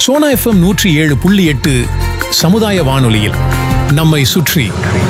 Sona FM நூற்றி ஏழு புள்ளி எட்டு சமுதாய வானொலியில் நம்மை சுற்றி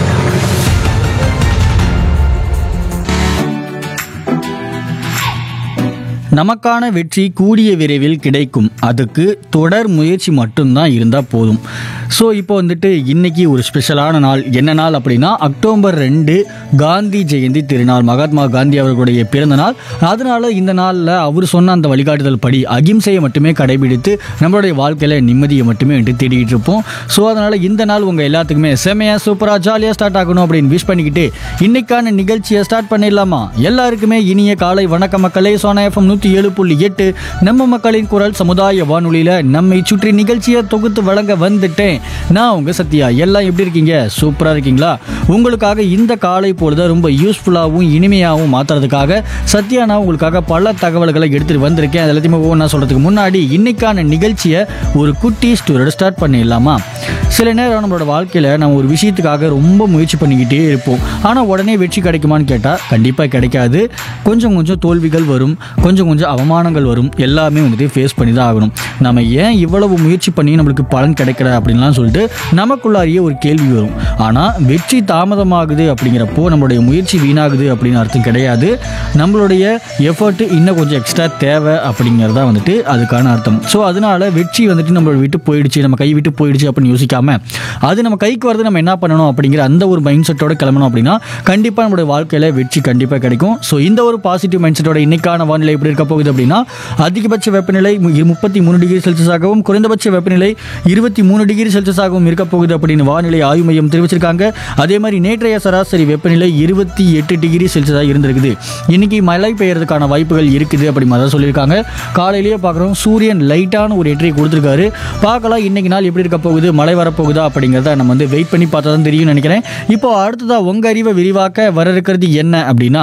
நமக்கான வெற்றி கூடிய விரைவில் கிடைக்கும் அதுக்கு தொடர் முயற்சி மட்டும்தான் இருந்தால் போதும் ஸோ இப்போ வந்துட்டு இன்னைக்கு ஒரு ஸ்பெஷலான நாள் என்ன நாள் அப்படின்னா அக்டோபர் ரெண்டு காந்தி ஜெயந்தி திருநாள் மகாத்மா காந்தி அவர்களுடைய பிறந்த நாள் அதனால இந்த நாளில் அவர் சொன்ன அந்த வழிகாட்டுதல் படி அகிம்சையை மட்டுமே கடைபிடித்து நம்மளுடைய வாழ்க்கையில் நிம்மதியை மட்டுமே வந்துட்டு தேடிட்டு இருப்போம் ஸோ அதனால் இந்த நாள் உங்கள் எல்லாத்துக்குமே செமையாக சூப்பராக ஜாலியாக ஸ்டார்ட் ஆகணும் அப்படின்னு விஷ் பண்ணிக்கிட்டு இன்னைக்கான நிகழ்ச்சியை ஸ்டார்ட் பண்ணிடலாமா எல்லாருக்குமே இனிய காலை வணக்க மக்களே சோனா எஃப்எம் நூற்றி ஏழு புள்ளி எட்டு நம்ம மக்களின் குரல் சமுதாய வானொலியில் நம்மை சுற்றி நிகழ்ச்சியை தொகுத்து வழங்க வந்துட்டேன் நான் உங்கள் சத்யா எல்லாம் எப்படி இருக்கீங்க சூப்பராக இருக்கீங்களா உங்களுக்காக இந்த காலை பொழுத ரொம்ப யூஸ்ஃபுல்லாகவும் இனிமையாகவும் மாற்றுறதுக்காக சத்யா நான் உங்களுக்காக பல தகவல்களை எடுத்துகிட்டு வந்திருக்கேன் அது எல்லாத்தையுமே ஒவ்வொன்றா சொல்கிறதுக்கு முன்னாடி இன்னைக்கான நிகழ்ச்சியை ஒரு குட்டி ஸ்டோரியோட ஸ்டார்ட் பண்ணிடலாமா சில நேரம் நம்மளோட வாழ்க்கையில் நம்ம ஒரு விஷயத்துக்காக ரொம்ப முயற்சி பண்ணிக்கிட்டே இருப்போம் ஆனால் உடனே வெற்றி கிடைக்குமான்னு கேட்டால் கண்டிப்பாக கிடைக்காது கொஞ்சம் கொஞ்சம் தோல்விகள் வரும் கொஞ்சம் கொஞ்சம் அவமானங்கள் வரும் எல்லாமே வந்துட்டு ஃபேஸ் பண்ணி தான் ஆகணும் நம்ம ஏன் இவ்வளவு முயற்சி பண்ணி நம்மளுக்கு பலன் கிடைக்கல அப்படின்லாம் சொல்லிட்டு நமக்குள்ளாரியே ஒரு கேள்வி வரும் ஆனால் வெற்றி தாமதமாகுது அப்படிங்கிறப்போ நம்மளுடைய முயற்சி வீணாகுது அப்படின்னு அர்த்தம் கிடையாது நம்மளுடைய எஃபர்ட் இன்னும் கொஞ்சம் எக்ஸ்ட்ரா தேவை அப்படிங்கிறதா வந்துட்டு அதுக்கான அர்த்தம் ஸோ அதனால வெற்றி வந்துட்டு நம்மளோட விட்டு போயிடுச்சு நம்ம கை விட்டு போயிடுச்சு அப்படின்னு யோசிக்காம அது நம்ம கைக்கு வரது நம்ம என்ன பண்ணணும் அப்படிங்கிற அந்த ஒரு மைண்ட் செட்டோட கிளம்பணும் அப்படின்னா கண்டிப்பாக நம்மளுடைய வாழ்க்கையில் வெற்றி கண்டிப்பாக கிடைக்கும் ஸோ இந்த ஒரு பாசிட்டிவ் மைண்ட் செட்டோட இன்னைக்கான வானிலை எப்படி இருக்க போகுது அப்படின்னா அதிகபட்ச வெப்பநிலை மு- முப்பத்தி மூணு டிகிரி செல்சியஸாகவும் குறைந்தபட்ச வெப்பநிலை இருபத்தி மூணு டிகிரி செல்சியஸாகவும் இருக்க போகுது அப்படின்னு வானிலை ஆய்வு மையம் தெரிவிச்சிருக்காங்க அதே மாதிரி நேற்றைய சராசரி வெப்பநிலை இருபத்தி எட்டு டிகிரி செல்சியஸாக இருந்திருக்குது இன்னைக்கு மழை பெய்யறதுக்கான வாய்ப்புகள் இருக்குது அப்படி மாதிரி சொல்லியிருக்காங்க காலையிலேயே பார்க்குறோம் சூரியன் லைட்டான ஒரு எட்டரை கொடுத்துருக்காரு பார்க்கலாம் இன்னைக்கு நாள் எப்படி இருக்க போகுது மழை வரப்போகுதா அப்படிங்கிறத நம்ம வந்து வெயிட் பண்ணி பார்த்தா தான் தெரியும்னு நினைக்கிறேன் இப்போ அடுத்ததா உங்க அறிவை விரிவாக்க வர இருக்கிறது என்ன அப்படின்னா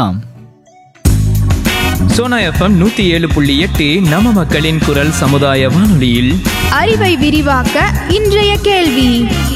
சோனா எஃப்எம் நூத்தி ஏழு புள்ளி எட்டு நம்ம மக்களின் குரல் சமுதாய வானொலியில் அறிவை விரிவாக்க இன்றைய கேள்வி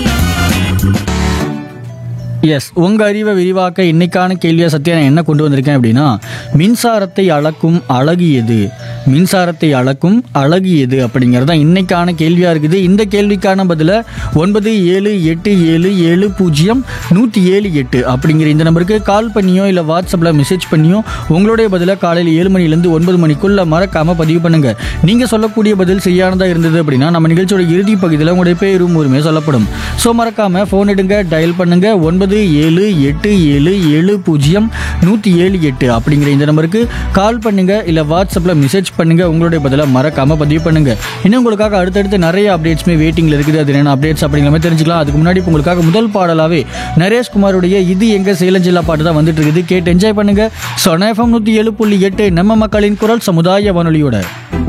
எஸ் உங்க அறிவை விரிவாக்க இன்னைக்கான கேள்வியை சத்யா நான் என்ன கொண்டு வந்திருக்கேன் அப்படின்னா மின்சாரத்தை அளக்கும் அழகு எது மின்சாரத்தை அளக்கும் அழகு எது அப்படிங்கிறது தான் இன்னைக்கான கேள்வியாக இருக்குது இந்த கேள்விக்கான பதிலை ஒன்பது ஏழு எட்டு ஏழு ஏழு பூஜ்ஜியம் நூற்றி ஏழு எட்டு அப்படிங்கிற இந்த நம்பருக்கு கால் பண்ணியோ இல்லை வாட்ஸ்அப்பில் மெசேஜ் பண்ணியோ உங்களுடைய பதிலை காலையில் ஏழு மணிலேருந்து ஒன்பது மணிக்குள்ள மறக்காமல் பதிவு பண்ணுங்க நீங்கள் சொல்லக்கூடிய பதில் சரியானதாக இருந்தது அப்படின்னா நம்ம நிகழ்ச்சியோட இறுதி பகுதியில் உங்களுடைய பேரும் உரிமை சொல்லப்படும் ஸோ மறக்காம ஃபோன் எடுங்க டயல் பண்ணுங்க ஒன்பது ஏழு எட்டு ஏழு ஏழு பூஜ்ஜியம் நூற்றி ஏழு எட்டு அப்படிங்கிற இந்த நம்பருக்கு கால் பண்ணுங்க இல்லை வாட்ஸ்அப்பில் மெசேஜ் பண்ணுங்க உங்களுடைய பதிலை மறக்காம பதிவு பண்ணுங்க இன்னும் உங்களுக்காக அடுத்தடுத்து நிறைய அப்டேட்ஸ்மே வெயிட்டிங்கில் இருக்குது அது என்ன அப்டேட்ஸ் அப்படிங்கிற மாதிரி தெரிஞ்சுக்கலாம் அதுக்கு முன்னாடி இப்ப உங்களுக்காக முதல் பாடலாவே நரேஷ் குமாருடைய இது எங்க சேலஞ்சில்லா பாட்டு தான் வந்துட்டு இருக்குது கேட்டு என்ஜாய் பண்ணுங்க சொன எஃப்எம் நூற்றி ஏழு புள்ளி எட்டு நம்ம மக்களின் குரல் சமுதாய வானொலியோட